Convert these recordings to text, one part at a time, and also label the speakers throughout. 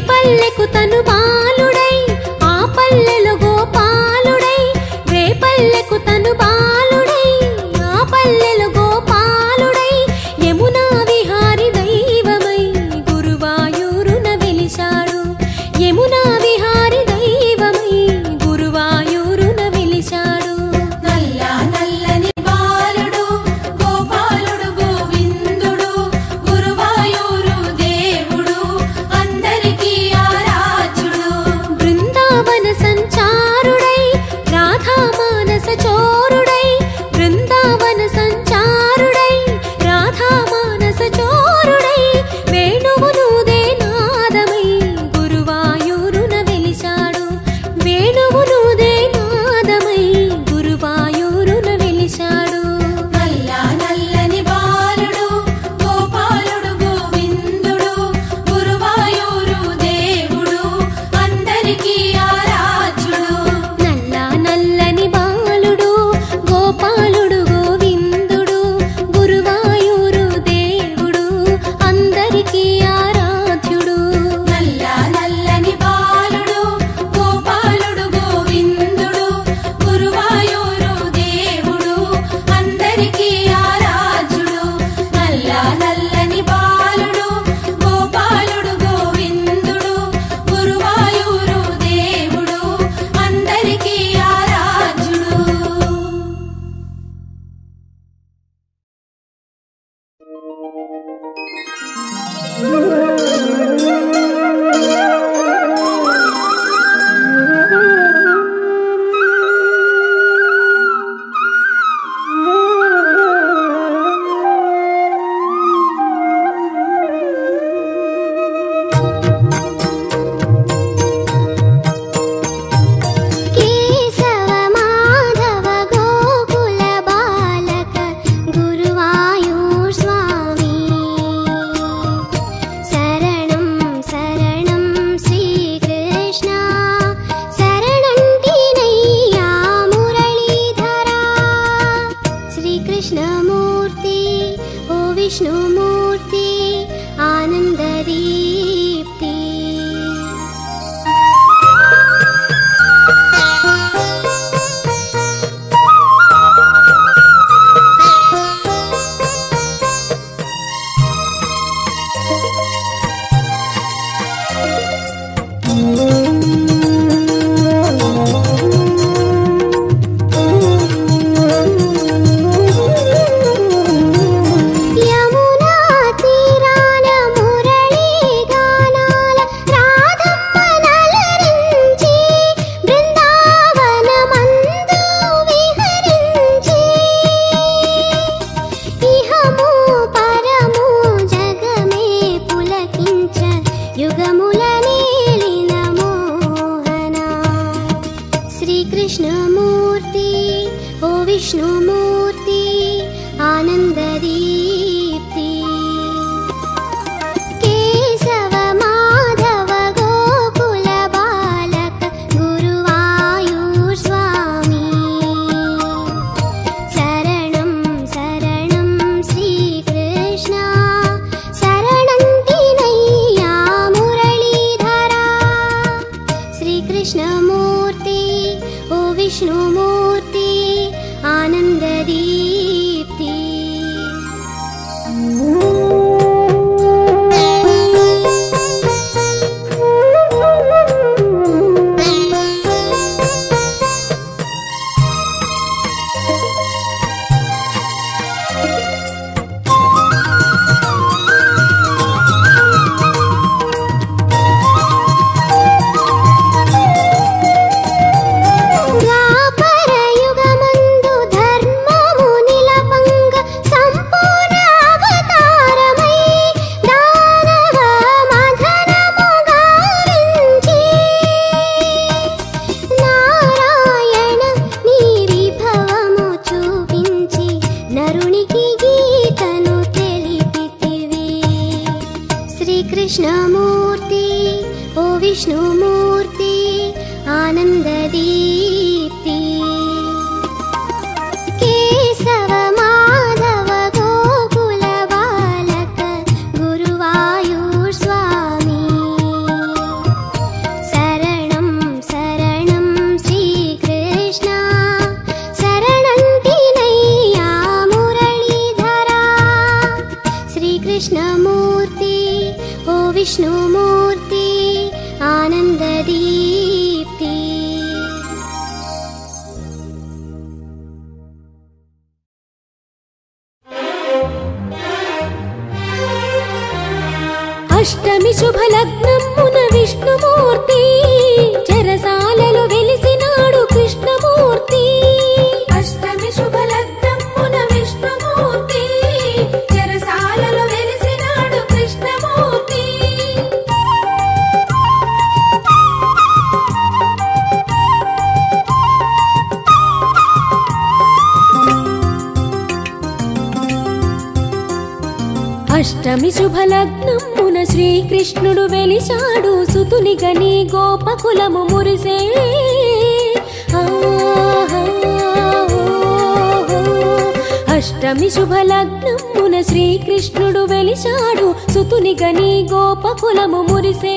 Speaker 1: రేపల్లెకు తను బాలుడై ఆ పల్లెలో గోపాలుడై రేపల్లెకు తను బాలుడై ఆ పల్లెలో గోపాలుడై యమునా విహారి దైవమై గురువాయూరున వెలిశాడు యమునా విహారి దైవమై గురువాయూరున వెలిశాడు
Speaker 2: నల్ల నల్లని బాలుడు గోపాలుడు గోవిందుడు గురువాయూరు దేవుడు అందరికీ ఆరాధ్యుడు
Speaker 1: బృందావన సంచారుడై రాధా మానస చోరుడై బృందావన సంచారుడై రాధా మానస చోరుడై వేణువునుదే నాదమై గురువాయూరున వెలిశాడు వేణువునుదే నాదమై గురువాయూరున వెలిశాడు
Speaker 2: నల్ల నల్లని బాలుడు గోపాలుడు గోవిందుడు గురువాయూరు దేవుడు అందరికీ ఆరాధ్యుడు
Speaker 1: నల్ల నల్లని బాలుడు గోపాలుడు గోవిందుడు గురువాయూరు దేవుడు అందరికీ ఆరాధ్యుడు
Speaker 2: నల్ల నల్లని బాలుడు గోపాలుడు గోవిందుడు గురువాయూరు దేవుడు అందరికీ ఆరాధ్యుడు నల్ల నల్లని బాలుడు గోపాలుడు గోవిందుడు గురువాయూరు దేవుడు అందరికీ ఆరాధ్యుడు
Speaker 1: కేశవ మాధవ గోకుల బాలక గురువాయూర్ స్వామి శరణం శరణం శ్రీకృష్ణ శరణంటినయ్యా మురళీధరా శ్రీకృష్ణమూర్తి ఓ విష్ణుమూర్తి ఆనందదీప్తి యమునా తీరాన మురళీ గానాల రాధమ్మ నలరించి బృందావనమందు విహరించి ఇహము పరము జగమే పులకించ యుగముల నీలిన మోహన శ్రీకృష్ణమూర్తి ఓ విష్ణుమూర్తి ఆనందదీప్తి కేశవ మాధవ గోకుల బాలక గురువాయూర్ స్వామి శరణం శరణం శ్రీకృష్ణ శరణంటినయ్యా మురళీధరా శ్రీకృష్ణమూర్తి ఓ విష్ణుమూర్తి ఆనందదీప్తి ద్వాపర యుగమందు ధర్మము నిలపంగ సంపూర్ణ అవతారమై దానవ మధనము గావించి నారాయణ నీ విభవము చూపించి నరునికి గీతను తెలిపితివి శ్రీకృష్ణమూర్తి ఓ విష్ణుమూర్తి ఆనందదీప్తి కేశవ మాధవ గోకుల బాలక గురువాయూర్ స్వామి విష్ణుమూర్తి ఓ విష్ణుమూర్తి ఆనందదీప్తి అష్టమి శుభలగ్నమున విష్ణుమూర్తి చెరసాలలో వెలిసినాడు కృష్ణమూర్తి
Speaker 2: అష్టమి శుభలగ్నమున విష్ణుమూర్తి చెరసాలలో వెలిసినాడు కృష్ణమూర్తి
Speaker 1: అష్టమి శుభలగ్నమున శ్రీకృష్ణుడు వెలిశాడు సుతుని గని గోపకులము మురిసే ఆహా, ఓహో. అష్టమి శుభలగ్నమున శ్రీకృష్ణుడు వెలిశాడు సుతుని గని గోపకులము మురిసే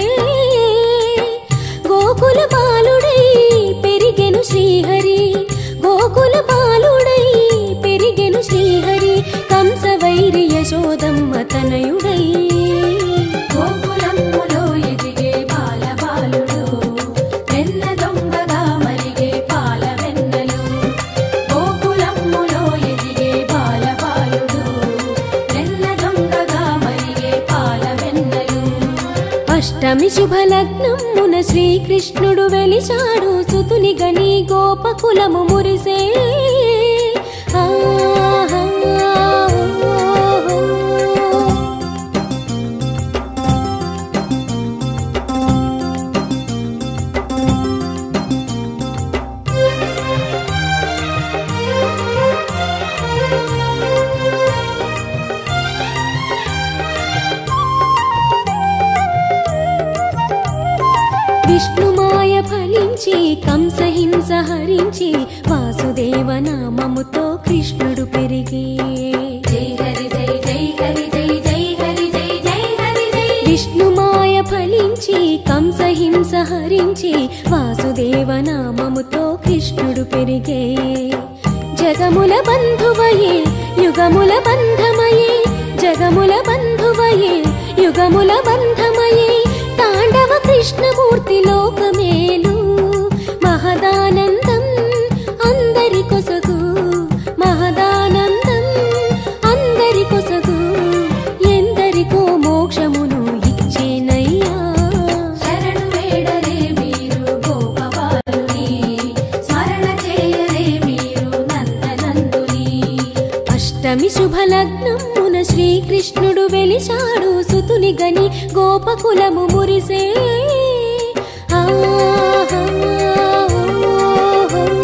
Speaker 1: గోకుల బాలుడై పెరిగెను శ్రీహరి గోకుల బాలుడై పెరిగెను శ్రీహరి కంస వైరి యశోదమ్మ తనయుడై
Speaker 2: గోకులమ్ములో ఎదిగే బాల బాలుడు వెన్న దొంగగా మరిగే పాల వెన్నెలు గోకులమ్ములో ఎదిగే బాల బాలుడు వెన్న దొంగగా మరిగే పాల వెన్నెలు
Speaker 1: అష్టమి శుభలగ్నమున శ్రీకృష్ణుడు వెలిశాడు సుతుని గని గోపకులము మురిసే ఆహా, ఓహో. విష్ణుమాయ ఫలించి కంసహింస హరించి వాసుదేవ నామముతో కృష్ణుడు పెరిగి
Speaker 2: జై హరి జై జై హరి జై జై హరి జై జై హరి జై
Speaker 1: విష్ణుమాయ ఫలించి కంసహింస హరించి వాసుదేవ నామముతో కృష్ణుడు పెరిగే జగముల బంధువయే యుగముల బంధమయే జగముల బంధువయే యుగముల బంధమయే తాండవ కృష్ణమూర్తి లోకమేలు మహదానందం అందరి కొసగు మహదానందం అందరి కొసగు ఎందరికో మోక్షమును ఇచ్చేనయ్యా
Speaker 2: శరణు వేడరే మీరు గోపబాలుని స్మరణ చేయరే మీరు నందనందుని
Speaker 1: అష్టమి శుభలగ్నమున శ్రీకృష్ణుడు వెలిశాడు సుతుని గని గోపకులము మురిసే ఆహా, ఓహో.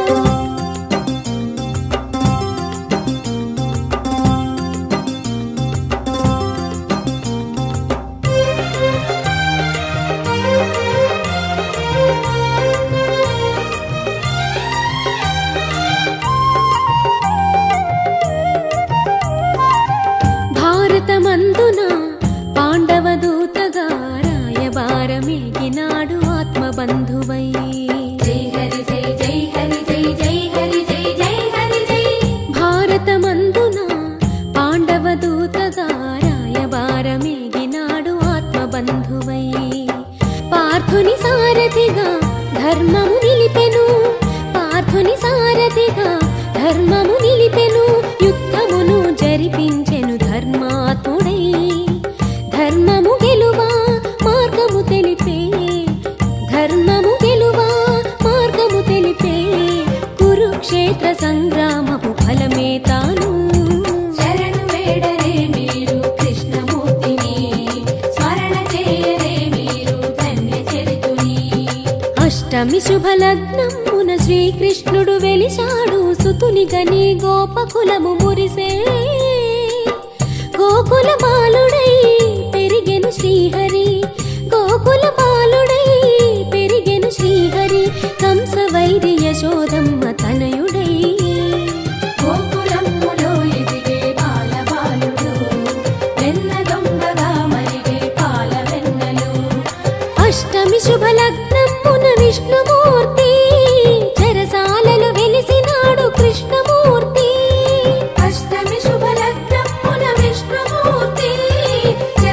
Speaker 1: భారతమందున పాండవ దూతగా రాయబారమేగినాడు ఆత్మబంధువై
Speaker 2: జై హరి జై జై హరి జై జై హరి జై జై హరి జై
Speaker 1: భారతమందున పాండవ దూతగా రాయబారమేగినాడు ఆత్మబంధువై పార్థుని సారథిగా ధర్మము నిలిపెను పార్థుని సారథిగా ధర్మము నిలిపెను యుద్ధమును జరిపించెను ధర్మాత్ముడై ధర్మము గెలువా మార్గము తెలిపే ధర్మము గెలువా మార్గము తెలిపే కురుక్షేత్ర సంగ్రామపు ఫలమే తాను
Speaker 2: శరణు వేడరే మీరు కృష్ణమూర్తిని స్మరణ చేయరే మీరు ధన్య చరితుని
Speaker 1: అష్టమి శుభలగ్నమున శ్రీకృష్ణుడు వెలిశాడు సుతుని గని గోపకులము మురిసే గోకుల బాలుడై పెరిగెను శ్రీహరి గోకుల బాలుడై పెరిగెను శ్రీహరి కంస వైరి యశోదమ్మ తనయుడై
Speaker 2: గోకులమ్ములో ఎదిగే బాల బాలుడు వెన్న దొంగగా మరిగే పాల వెన్నెలు
Speaker 1: అష్టమి శుభలగ్నమున విష్ణుమూర్తి చెరసాలలో వెలిసినాడు కృష్ణమూర్తి
Speaker 2: అష్టమి శుభలగ్నమున విష్ణుమూర్తి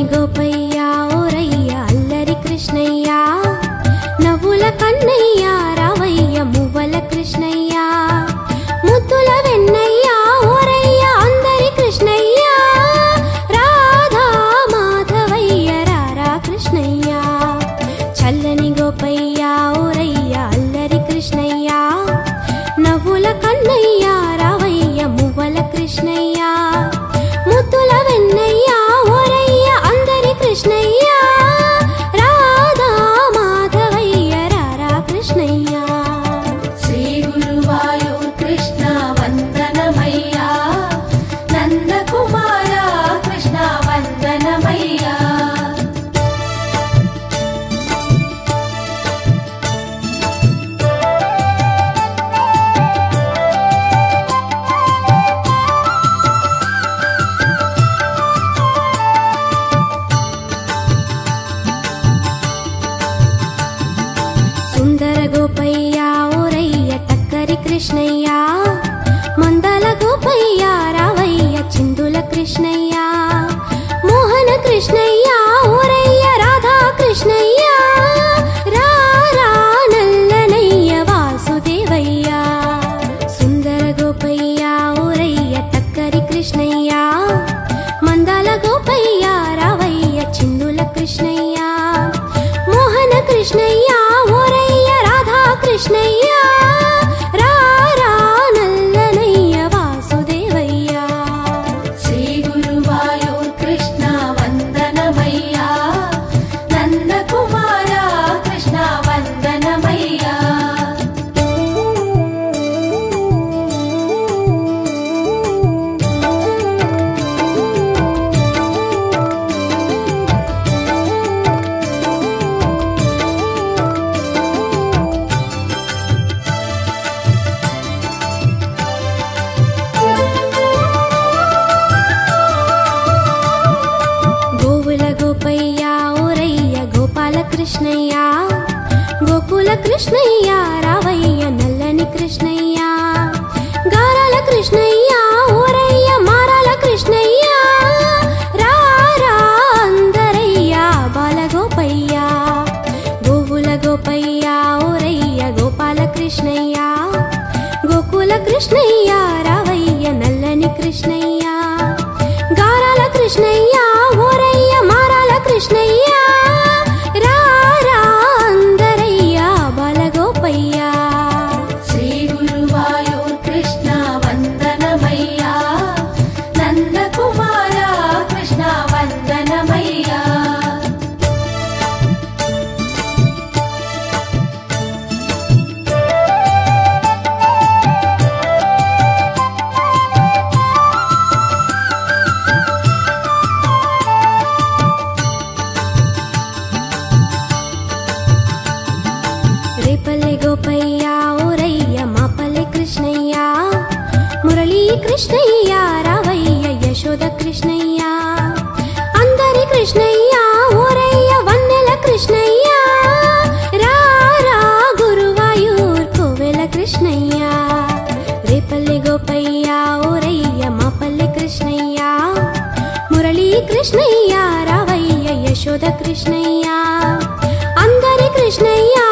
Speaker 1: గోపయ్య ఓరయ్య అల్లరి కృష్ణయ్య నవ్వుల కన్నయ్య రావయ్య మువ్వల కృష్ణయ్య ముద్దుల వెన్నయ్య ఓరయ్య అందరి కృష్ణయ్య రాధా మాధవయ్య రారా కృష్ణయ్య చల్లని గోపయ్య ఓరయ్య అల్లరి కృష్ణయ్య నవ్వుల కన్నయ్య రావయ్య మువ్వల కృష్ణయ్య ముద్దుల వెన్నయ్య ఓరయ్య అందరి కృష్ణయ్య రాధా మాధవయ్య రారా కృష్ణయ్య
Speaker 2: శ్రీ గురువాయూర్ కృష్ణ వందనమయ్యా నందకుమార కృష్ణ వందనమయ్యా
Speaker 1: సుందర గోపయ్య ఓరయ్య టక్కరి కృష్ణయ్య మందల గోపయ్య రావయ్య చిందుల కృష్ణయ్య మోహన కృష్ణయ్య ఓరయ్య రాధా కృష్ణయ్య రారా నల్లనయ్య వాసుదేవయ్య సుందర గోపయ్య ఓరయ్య టక్కరి కృష్ణయ్య మందాల గోపయ్య రావయ్య చిందుల కృష్ణయ్య మోహన కృష్ణయ్య ఓరయ్య రాధా కృష్ణయ్య రారా నల్లనయ్య వాసుదేవయ్య
Speaker 2: శ్రీ గురువాయూర్ కృష్ణ వందనమయ్యా నందకుమార కృష్ణ వందనమయ్యా
Speaker 1: గోవుల గోపయ్య ఓరయ్య గోపాల కృష్ణయ్య గోకుల కృష్ణయ్య రావయ్య నల్లని కృష్ణయ్య గారాల కృష్ణయ్య ఓరయ్య మారాల కృష్ణయ్య రారా అందరయ్య బాల గోపయ్య గోవుల గోపయ్య ఓరయ్య గోపాల కృష్ణయ్య గోకుల కృష్ణయ్య రావయ్య నల్లని కృష్ణయ్య గారాల కృష్ణయ్య ఓరయ్య మారాల కృష్ణయ్య రారా అందరయ్య బాలగోపయ్య
Speaker 2: శ్రీ గురువాయూర్ కృష్ణ వందనమయ్యా నందకుమార కృష్ణ వందనమయ్యా
Speaker 1: రేపల్లె గోపయ్య ఓరయ్య మాపల్లె కృష్ణయ్య మురళీ కృష్ణయ్య రావయ్య యశోద కృష్ణయ్య అందరి కృష్ణయ్య ఓరయ్య వన్నెల కృష్ణయ్య రారా గురువాయూర్ కోవెల కృష్ణయ్య రేపల్లె గోపయ్య ఓరయ్య మాపల్లె కృష్ణయ్య మురళీ కృష్ణయ్య రావయ్య యశోద కృష్ణయ్య అందరి కృష్ణయ్య